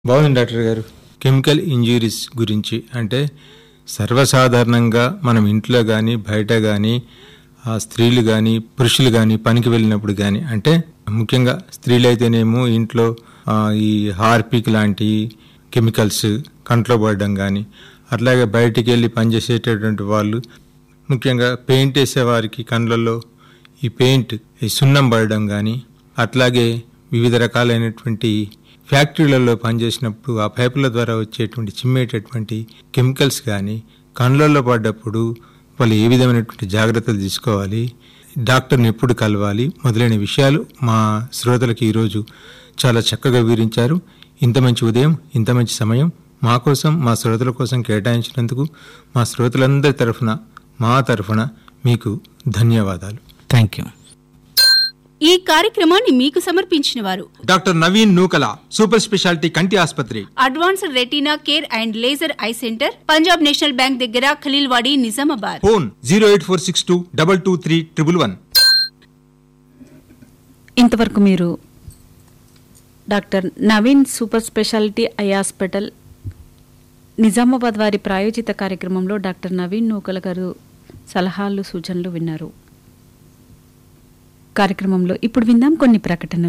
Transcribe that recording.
బాగుంది డాక్టర్ గారు chemical injuries గురించి అంటే సర్వసాధారణంగా మనం ఇంట్లో కానీ బయట కానీ ఆ స్త్రీలు కానీ పురుషులు కానీ పనికి వెళ్ళినప్పుడు కానీ అంటే ముఖ్యంగా స్త్రీలు అయితేనేమో ఇంట్లో ఆ, ఈ హార్పిక్ లాంటి కెమికల్స్ కంట్లో పడడం కానీ అట్లాగే బయటికి వెళ్ళి పనిచేసేటటువంటి వాళ్ళు ముఖ్యంగా పెయింట్ వేసే వారికి కండ్లలో ఈ పెయింట్ ఈ సున్నం పడడం కానీ అట్లాగే వివిధ రకాలైనటువంటి ఫ్యాక్టరీలలో పనిచేసినప్పుడు ఆ పైపుల ద్వారా వచ్చేటువంటి చిమ్మేటటువంటి కెమికల్స్ కానీ కండ్లలో పడ్డప్పుడు వాళ్ళు ఏ విధమైనటువంటి జాగ్రత్తలు తీసుకోవాలి డాక్టర్ని ఎప్పుడు కలవాలి మొదలైన విషయాలు మా శ్రోతలకు ఈరోజు చాలా చక్కగా వివరించారు ఇంత మంచి ఉదయం ఇంత మంచి సమయం మా కోసం మా శ్రోతల కోసం కేటాయించినందుకు మా శ్రోతలందరి తరఫున మా తరఫున మీకు ధన్యవాదాలు థ్యాంక్ యూ ఈ కార్యక్రమాన్ని మీకు సమర్పించిన వారు doctor Naveen Nookala super speciality కంటి ఆసుపత్రి advanced retina care and laser eye centre Punjab National Bank దగ్గర Khaleelwadi Nizamabad phone zero eight four six two double two three triple one ఇంతవరకు మీరు doctor Naveen super speciality eye hospital Nizamabad వారి ప్రాయోజిత కార్యక్రమంలో డాక్టర్ నవీన్ నూకల గారు సలహాలు సూచనలు విన్నారు కార్యక్రమంలో ఇప్పుడు విందాం కొన్ని ప్రకటనలు